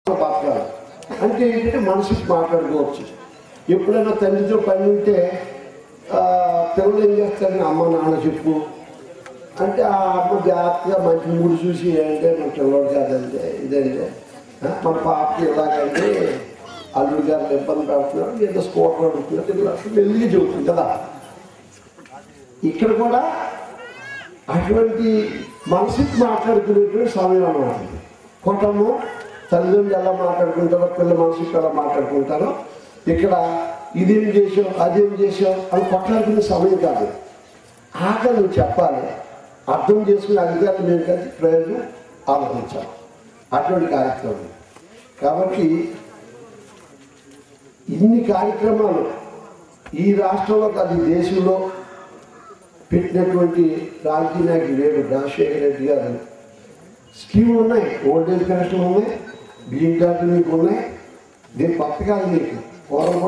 బతకాలి అంటే ఏంటంటే మనసుకి మాట్లాడుకోవచ్చు ఎప్పుడైనా తండ్రితో పని ఉంటే ఆ, పిల్లలు ఏం చేస్తారని అమ్మ నాన్న చెప్పు అంటే ఆ అమ్మ జాగ్రత్తగా మంచి మూడు చూసి ఏంటంటే మన పిల్లడు కాదంటే ఇదంటే ఆ, మన పాపకి ఎలాగంటే అల్లుడు గారిని ఇబ్బంది పెడుతున్నాడు ఏదో స్కూటర్ అడుగుతున్నారు ఇలా మెల్లిగా చెబుతుంది కదా ఇక్కడ కూడా అటువంటి మనసుకి మాట్లాడుకునేటువంటి సమయం అన్నమాట ఇది. కుటుంబం తల్లిదండ్రులు ఎలా మాట్లాడుకుంటారో పిల్ల మనసుకి ఎలా మాట్లాడుకుంటారో ఇక్కడ ఇదేం చేసావు అదేం చేసావు అని కొట్లాడుకునే సమయం కాదు ఆకలి నువ్వు చెప్పాలి అర్థం చేసుకునే అధికారులు మేము కలిసి ప్రయోజనం ఆలోచించాలి అటువంటి కార్యక్రమం కాబట్టి ఇన్ని కార్యక్రమాలు ఈ రాష్ట్రంలో కాదు ఈ దేశంలో పెట్టినటువంటి రాజకీయ నాయకులు లేడు రాజశేఖర రెడ్డి గారు స్కీములు ఉన్నాయి ఓల్డ్ ఏజ్ పెన్షన్ ఉన్నాయి గ్రీన్ కార్డు మీకు ఉన్నాయి దీని కొత్త కాదు మీకు పూర్వం